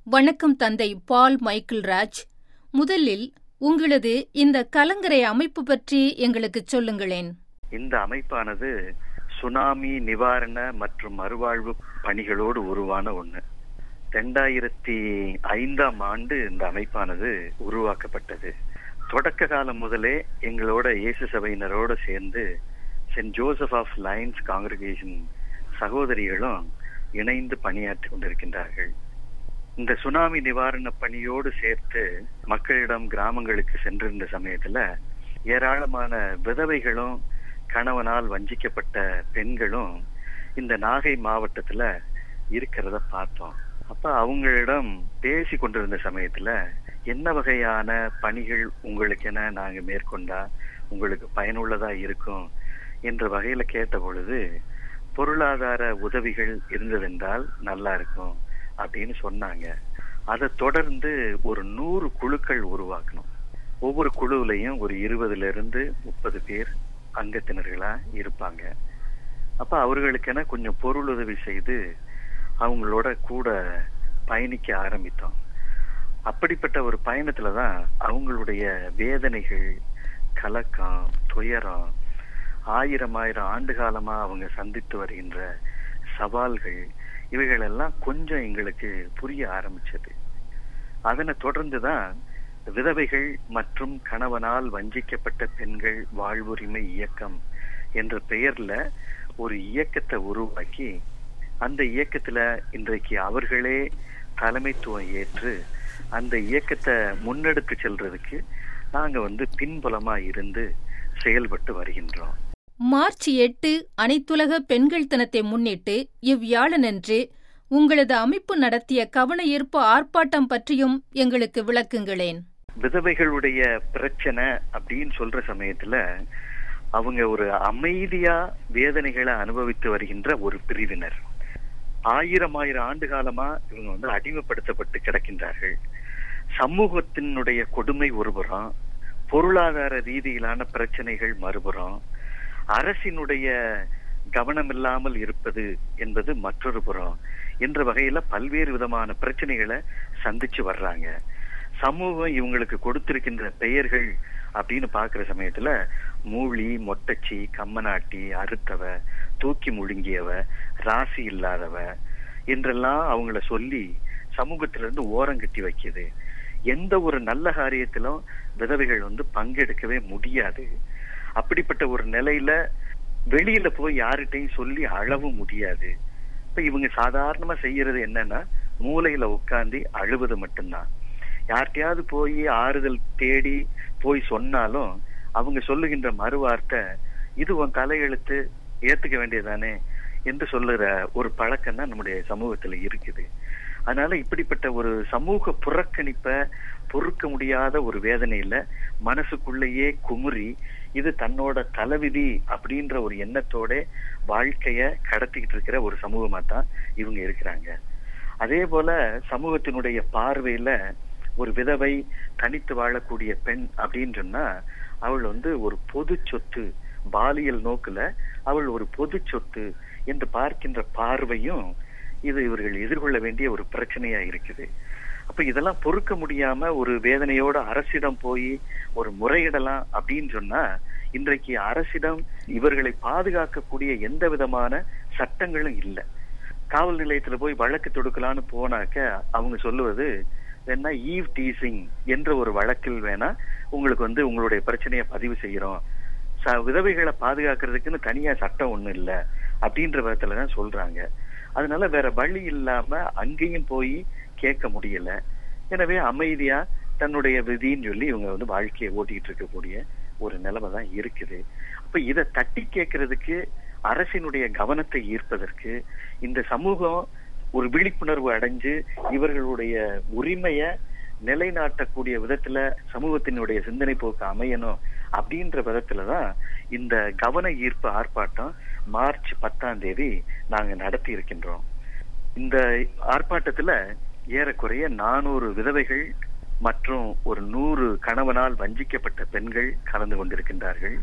வணக்கம் தந்தை பால் மைக்கேல் ராஜ் முதலில் உங்களது இந்த கலங்கரை அமைப்பு பற்றி எங்களுக்கு சொல்லுங்களேன் இந்த அமைப்பானது சுனாமி நிவாரண மற்றும் மறுவாழ்வு பணிகளோடு உருவான ஒண்ணு ரெண்டாயிரத்தி ஐந்தாம் ஆண்டு இந்த அமைப்பானது உருவாக்கப்பட்டது தொடக்க காலம் முதலே எங்களோட இயேசு சபையினரோட சேர்ந்து saint Joseph of Lyons congregation சகோதரிகளும் இணைந்து பணியாற்றி கொண்டிருக்கின்றார்கள் இந்த சுனாமி நிவாரண பணியோடு சேர்த்து மக்களிடம் கிராமங்களுக்கு சென்றிருந்த சமயத்துல ஏராளமான விதவைகளும் கணவனால் வஞ்சிக்கப்பட்ட பெண்களும் இந்த நாகை மாவட்டத்துல இருக்கிறத பார்த்தோம் அப்ப அவங்களிடம் பேசி கொண்டிருந்த சமயத்துல என்ன வகையான பணிகள் உங்களுக்கென நாங்க மேற்கொண்டா உங்களுக்கு பயனுள்ளதா இருக்கும் என்ற வகையில கேட்ட பொழுது பொருளாதார உதவிகள் இருந்ததென்றால் நல்லா இருக்கும் அப்படின்னு சொன்னாங்க அதை தொடர்ந்து ஒரு நூறு குழுக்கள் உருவாக்கணும் ஒவ்வொரு குழுவிலையும் ஒரு இருபதுல இருந்து முப்பது பேர் அங்கத்தினர்களா இருப்பாங்க அப்ப அவர்களுக்கென கொஞ்சம் பொருள் உதவி செய்து அவங்களோட கூட பயணிக்க ஆரம்பித்தோம் அப்படிப்பட்ட ஒரு பயணத்துலதான் அவங்களுடைய வேதனைகள் கலக்கம் துயரம் ஆயிரம் ஆயிரம் ஆண்டு காலமா அவங்க சந்தித்து வருகின்ற சவால்கள் இவைகள் எல்லாம் கொஞ்சம் எங்களுக்கு புரிய ஆரம்பிச்சது அதனை தொடர்ந்துதான் விதவைகள் மற்றும் கணவனால் வஞ்சிக்கப்பட்ட பெண்கள் வாழ்வுரிமை இயக்கம் என்ற பெயர்ல ஒரு இயக்கத்தை உருவாக்கி அந்த இயக்கத்துல இன்றைக்கு அவர்களே தலைமைத்துவம் ஏற்று அந்த இயக்கத்தை முன்னெடுத்து செல்றதுக்கு நாங்க வந்து பின்புலமா இருந்து செயல்பட்டு வருகின்றோம் மார்ச் எட்டு அனைத்துலக பெண்கள் தினத்தை முன்னிட்டு இவ்வியாழனன்று உங்களது அமைப்பு நடத்திய கவன ஈர்ப்பு ஆர்ப்பாட்டம் பற்றியும் எங்களுக்கு விளக்குங்களேன் விதவைகளுடைய பிரச்சனை அப்படின்னு சொல்ற சமயத்துல அவங்க ஒரு அமைதியா வேதனைகளை அனுபவித்து வருகின்ற ஒரு பிரிவினர் ஆயிரம் ஆயிரம் ஆண்டு காலமா இவங்க வந்து அடிமைப்படுத்தப்பட்டு கிடக்கின்றார்கள் சமூகத்தினுடைய கொடுமை ஒருபுறம் பொருளாதார ரீதியிலான பிரச்சனைகள் மறுபுறம் அரசினுடைய கவனமில்லாமல் இருப்பது என்பது மற்றொரு புறம் என்ற வகையில பல்வேறு விதமான பிரச்சனைகளை சந்திச்சு வர்றாங்க சமூகம் இவங்களுக்கு கொடுத்திருக்கின்ற பெயர்கள் அப்படின்னு பாக்குற சமயத்துல மூழி மொட்டச்சி கம்மநாட்டி அறுத்தவ தூக்கி முழுங்கியவ ராசி இல்லாதவ என்றெல்லாம் அவங்கள சொல்லி சமூகத்திலிருந்து ஓரம் கட்டி வைக்குது எந்த ஒரு நல்ல காரியத்திலும் விதவைகள் வந்து பங்கெடுக்கவே முடியாது அப்படிப்பட்ட ஒரு நிலையில வெளியில போய் யார்கிட்டையும் சொல்லி அழவும் முடியாது இப்ப இவங்க சாதாரணமா செய்யறது என்னன்னா மூலையில உட்காந்து அழுவது மட்டும்தான் யார்கிட்டயாவது போய் ஆறுதல் தேடி போய் சொன்னாலும் அவங்க சொல்லுகின்ற மறுவார்த்தை இது உன் தலையெழுத்து ஏத்துக்க வேண்டியதானே என்று சொல்லுற ஒரு பழக்கம் தான் நம்முடைய சமூகத்துல இருக்குது அதனால இப்படிப்பட்ட ஒரு சமூக புறக்கணிப்ப பொறுக்க முடியாத ஒரு வேதனையில மனசுக்குள்ளேயே குமுறி இது தன்னோட தலைவிதி அப்படின்ற ஒரு எண்ணத்தோட வாழ்க்கைய கடத்திக்கிட்டு இருக்கிற ஒரு சமூகமா தான் இவங்க இருக்கிறாங்க அதே போல சமூகத்தினுடைய பார்வையில ஒரு விதவை தனித்து வாழக்கூடிய பெண் அப்படின்னு சொன்னா அவள் வந்து ஒரு பொது சொத்து பாலியல் நோக்குல அவள் ஒரு பொது சொத்து என்று பார்க்கின்ற பார்வையும் இது இவர்கள் எதிர்கொள்ள வேண்டிய ஒரு பிரச்சனையா இருக்குது அப்ப இதெல்லாம் பொறுக்க முடியாம ஒரு வேதனையோட அரசிடம் போய் ஒரு முறையிடலாம் அப்படின்னு சொன்னா இன்றைக்கு அரசிடம் இவர்களை பாதுகாக்கக்கூடிய எந்த விதமான சட்டங்களும் இல்லை காவல் நிலையத்துல போய் வழக்கு தொடுக்கலான்னு போனாக்க அவங்க சொல்லுவது வேணா ஈவ் டீசிங் என்ற ஒரு வழக்கில் வேணா உங்களுக்கு வந்து உங்களுடைய பிரச்சனையை பதிவு செய்யறோம் விதவைகளை பாதுகாக்கிறதுக்குன்னு தனியா சட்டம் ஒண்ணும் இல்ல அப்படின்ற விதத்துலதான் சொல்றாங்க அதனால வேற வழி இல்லாம அங்கேயும் போய் கேட்க முடியல எனவே அமைதியா தன்னுடைய விதின்னு சொல்லி இவங்க வந்து வாழ்க்கையை ஓட்டிக்கிட்டு இருக்கக்கூடிய ஒரு நிலைமை தான் இருக்குது அப்ப இதை தட்டி கேட்கறதுக்கு அரசினுடைய கவனத்தை ஈர்ப்பதற்கு இந்த சமூகம் ஒரு விழிப்புணர்வு அடைஞ்சு இவர்களுடைய உரிமைய நிலைநாட்டக்கூடிய விதத்துல சமூகத்தினுடைய சிந்தனை போக்கு அமையணும் அப்படின்ற விதத்துலதான் இந்த கவன ஈர்ப்பு ஆர்ப்பாட்டம் மார்ச் பத்தாம் தேதி நாங்க நடத்தி இருக்கின்றோம் இந்த ஆர்ப்பாட்டத்துல ஏறக்குறைய நானூறு விதவைகள் மற்றும் ஒரு நூறு கணவனால் வஞ்சிக்கப்பட்ட பெண்கள் கலந்து கொண்டிருக்கின்றார்கள்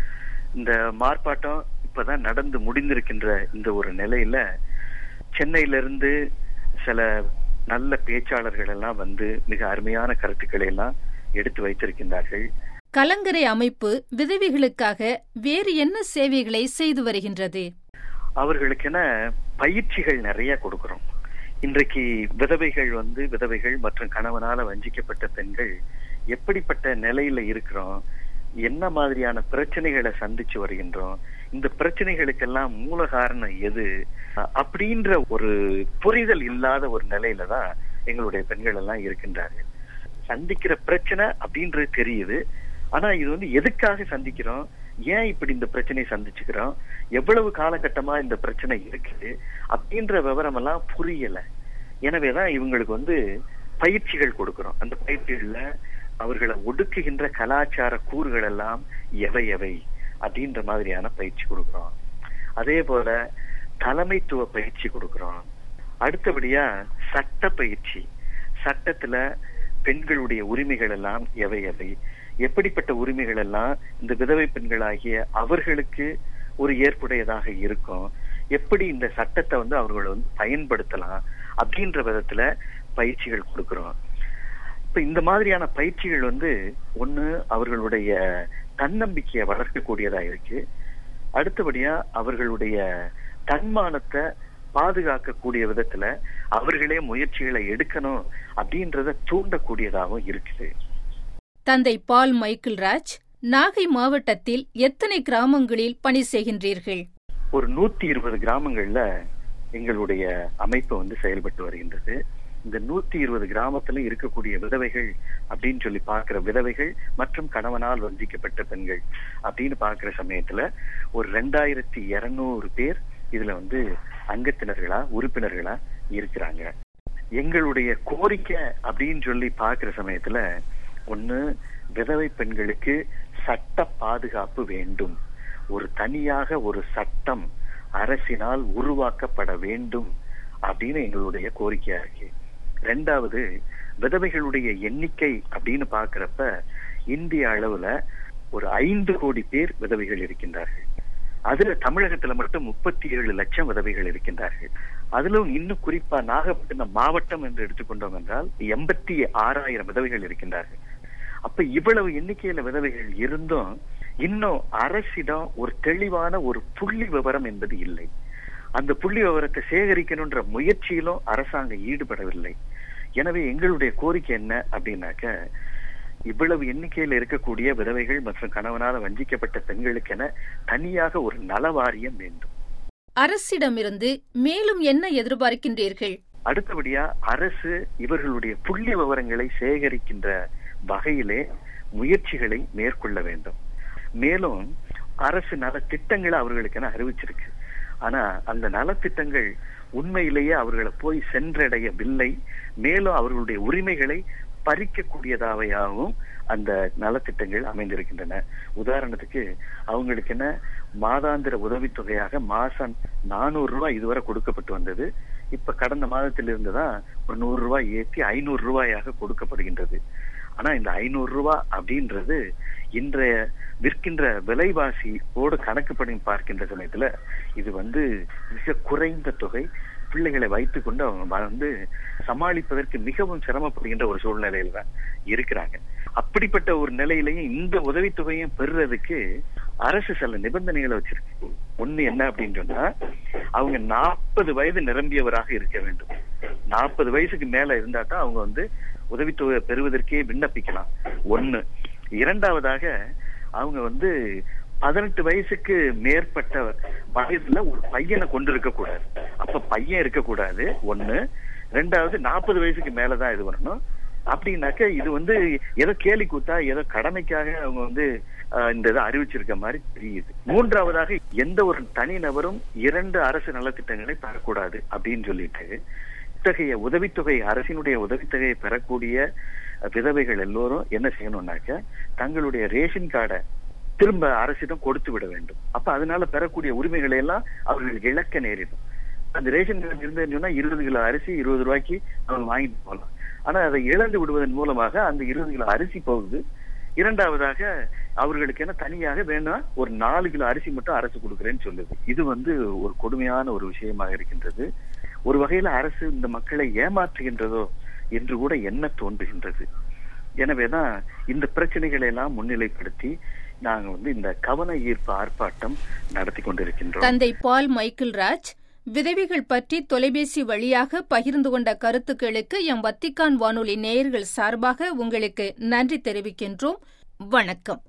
இந்த மார்ப்பாட்டம் இப்பதான் நடந்து முடிந்திருக்கின்ற இந்த ஒரு நிலையில சென்னையிலிருந்து சில நல்ல பேச்சாளர்கள் எல்லாம் வந்து மிக அருமையான கருத்துக்களை எல்லாம் எடுத்து வைத்திருக்கின்றார்கள் கலங்கரை அமைப்பு விதவைகளுக்காக வேறு என்ன சேவைகளை செய்து வருகின்றது அவர்களுக்கென பயிற்சிகள் நிறைய கொடுக்கிறோம் இன்றைக்கு விதவைகள் வந்து விதவைகள் மற்றும் கணவனால வஞ்சிக்கப்பட்ட பெண்கள் எப்படிப்பட்ட நிலையில இருக்கிறோம் என்ன மாதிரியான பிரச்சனைகளை சந்திச்சு வருகின்றோம் இந்த பிரச்சனைகளுக்கெல்லாம் மூல காரணம் எது அப்படின்ற ஒரு புரிதல் இல்லாத ஒரு நிலையில தான் எங்களுடைய பெண்கள் எல்லாம் இருக்கின்றார்கள் சந்திக்கிற பிரச்சனை அப்படின்றது தெரியுது ஆனா இது வந்து எதுக்காக சந்திக்கிறோம் ஏன் இப்படி இந்த பிரச்சனையை சந்திச்சுக்கிறோம் எவ்வளவு காலகட்டமா இந்த பிரச்சனை இருக்குது அப்படின்ற விவரம் எல்லாம் புரியல எனவேதான் இவங்களுக்கு வந்து பயிற்சிகள் கொடுக்கிறோம் அந்த பயிற்சிகள்ல அவர்களை ஒடுக்குகின்ற கலாச்சார கூறுகள் எல்லாம் எவை எவை அப்படின்ற மாதிரியான பயிற்சி கொடுக்கிறோம் அதே போல தலைமைத்துவ பயிற்சி கொடுக்கிறோம் அடுத்தபடியா சட்ட பயிற்சி சட்டத்துல பெண்களுடைய உரிமைகள் எல்லாம் எவை எவை எப்படிப்பட்ட உரிமைகள் எல்லாம் இந்த விதவை பெண்களாகிய அவர்களுக்கு ஒரு ஏற்புடையதாக இருக்கும் எப்படி இந்த சட்டத்தை வந்து அவர்கள் வந்து பயன்படுத்தலாம் அப்படின்ற விதத்துல பயிற்சிகள் கொடுக்கிறோம் இப்ப இந்த மாதிரியான பயிற்சிகள் வந்து ஒண்ணு அவர்களுடைய தன்னம்பிக்கையை வளர்க்கக்கூடியதா இருக்கு அடுத்தபடியா அவர்களுடைய தன்மானத்தை பாதுகாக்கக்கூடிய விதத்துல அவர்களே முயற்சிகளை எடுக்கணும் அப்படின்றத தூண்டக்கூடியதாகவும் இருக்குது தந்தை பால் மைக்கேல் ராஜ் நாகை மாவட்டத்தில் எத்தனை கிராமங்களில் பணி செய்கின்றீர்கள் ஒரு நூத்தி இருபது கிராமங்கள்ல எங்களுடைய அமைப்பு வந்து செயல்பட்டு வருகின்றது இந்த நூத்தி இருபது கிராமத்துல இருக்கக்கூடிய விதவைகள் அப்படின்னு சொல்லி பாக்குற விதவைகள் மற்றும் கணவனால் வஞ்சிக்கப்பட்ட பெண்கள் அப்படின்னு பாக்குற சமயத்துல ஒரு ரெண்டாயிரத்தி இருநூறு பேர் இதுல வந்து அங்கத்தினர்களா உறுப்பினர்களா இருக்கிறாங்க எங்களுடைய கோரிக்கை அப்படின்னு சொல்லி பாக்குற சமயத்துல ஒண்ணு விதவை பெண்களுக்கு சட்ட பாதுகாப்பு வேண்டும் ஒரு தனியாக ஒரு சட்டம் அரசினால் உருவாக்கப்பட வேண்டும் அப்படின்னு எங்களுடைய கோரிக்கையா இருக்கு ரெண்டாவது விதவைகளுடைய எண்ணிக்கை அப்படின்னு பாக்குறப்ப இந்திய அளவுல ஒரு ஐந்து கோடி பேர் விதவைகள் இருக்கின்றார்கள் அதுல தமிழகத்துல மட்டும் முப்பத்தி ஏழு லட்சம் விதவைகள் இருக்கின்றார்கள் அதிலும் இன்னும் குறிப்பா நாகப்பட்டினம் மாவட்டம் என்று எடுத்துக்கொண்டோம் என்றால் எண்பத்தி ஆறாயிரம் விதவைகள் இருக்கின்றார்கள் அப்ப இவ்வளவு எண்ணிக்கையில விதவைகள் இருந்தும் இன்னும் அரசிடம் ஒரு தெளிவான ஒரு புள்ளி விவரம் என்பது இல்லை அந்த புள்ளி விவரத்தை சேகரிக்கணும்ன்ற முயற்சியிலும் அரசாங்கம் ஈடுபடவில்லை எனவே எங்களுடைய கோரிக்கை என்ன அப்படின்னாக்க இவ்வளவு எண்ணிக்கையில் இருக்கக்கூடிய விதவைகள் மற்றும் கணவனால வஞ்சிக்கப்பட்ட பெண்களுக்கென தனியாக ஒரு நல வாரியம் வேண்டும் அரசிடமிருந்து மேலும் என்ன எதிர்பார்க்கின்றீர்கள் அடுத்தபடியா அரசு இவர்களுடைய புள்ளி விவரங்களை சேகரிக்கின்ற வகையிலே முயற்சிகளை மேற்கொள்ள வேண்டும் மேலும் அரசு நல திட்டங்களை அவர்களுக்கென அறிவிச்சிருக்கு ஆனா அந்த நலத்திட்டங்கள் உண்மையிலேயே அவர்களை போய் சென்றடையவில்லை மேலும் அவர்களுடைய உரிமைகளை பறிக்கக்கூடியதாவையாகவும் அந்த நலத்திட்டங்கள் அமைந்திருக்கின்றன உதாரணத்துக்கு அவங்களுக்கு என்ன மாதாந்திர உதவித்தொகையாக மாசம் நானூறு ரூபாய் இதுவரை கொடுக்கப்பட்டு வந்தது இப்ப கடந்த மாதத்திலிருந்து தான் ஒரு நூறு ரூபாய் ஏற்றி ஐநூறு ரூபாயாக கொடுக்கப்படுகின்றது ஆனா இந்த ஐநூறு ரூபாய் அப்படின்றது இன்றைய விற்கின்ற விலைவாசியோடு கணக்கு பண்ணி பார்க்கின்ற சமயத்துல இது வந்து மிக குறைந்த தொகை பிள்ளைகளை வைத்துக் கொண்டு அவங்க வந்து சமாளிப்பதற்கு மிகவும் சிரமப்படுகின்ற ஒரு சூழ்நிலையில தான் இருக்கிறாங்க அப்படிப்பட்ட ஒரு நிலையிலையும் இந்த உதவித்தொகையும் பெறுறதுக்கு அரசு சில நிபந்தனைகளை வச்சிருக்கு ஒண்ணு என்ன அப்படின்னு சொன்னா அவங்க நாற்பது வயது நிரம்பியவராக இருக்க வேண்டும் நாற்பது வயசுக்கு மேல இருந்தா தான் அவங்க வந்து உதவித்தொகை பெறுவதற்கே விண்ணப்பிக்கலாம் ஒண்ணு இரண்டாவதாக அவங்க வந்து பதினெட்டு வயசுக்கு மேற்பட்ட வயசுல ஒரு பையனை கொண்டு இருக்க கூடாது அப்ப பையன் இருக்கக்கூடாது ஒண்ணு ரெண்டாவது நாற்பது வயசுக்கு மேலதான் இது பண்ணணும் அப்படின்னாக்க இது வந்து ஏதோ கேலி கூத்தா ஏதோ கடமைக்காக அவங்க வந்து இந்த இதை அறிவிச்சிருக்க மாதிரி தெரியுது மூன்றாவதாக எந்த ஒரு தனிநபரும் இரண்டு அரசு நலத்திட்டங்களை பெறக்கூடாது அப்படின்னு சொல்லிட்டு இத்தகைய உதவித்தொகை அரசினுடைய உதவித்தொகையை பெறக்கூடிய விதவைகள் எல்லோரும் என்ன செய்யணும்னாக்க தங்களுடைய ரேஷன் கார்டை திரும்ப அரசிடம் கொடுத்து விட வேண்டும் அப்ப அதனால பெறக்கூடிய உரிமைகளை எல்லாம் அவர்கள் இழக்க நேரிடும் அந்த ரேஷன் கார்டு இருந்ததுன்னு சொன்னா இருபது கிலோ அரிசி இருபது ரூபாய்க்கு அவங்க வாங்கிட்டு போகலாம் ஆனா அதை இழந்து விடுவதன் மூலமாக அந்த இருபது கிலோ அரிசி போகுது இரண்டாவதாக அவர்களுக்கு என்ன தனியாக வேணா ஒரு நாலு கிலோ அரிசி மட்டும் அரசு கொடுக்குறேன்னு சொல்லுது இது வந்து ஒரு கொடுமையான ஒரு விஷயமாக இருக்கின்றது ஒரு வகையில அரசு இந்த மக்களை ஏமாற்றுகின்றதோ என்று கூட எண்ண தோன்றுகின்றது எனவேதான் இந்த பிரச்சனைகளை எல்லாம் முன்னிலைப்படுத்தி நாங்க வந்து இந்த கவன ஈர்ப்பு ஆர்ப்பாட்டம் நடத்தி கொண்டிருக்கின்றோம் தந்தை பால் மைக்கேல் ராஜ் விதவைகள் பற்றி தொலைபேசி வழியாக பகிர்ந்து கொண்ட கருத்துக்களுக்கு எம் வத்திக்கான் வானொலி நேயர்கள் சார்பாக உங்களுக்கு நன்றி தெரிவிக்கின்றோம் வணக்கம்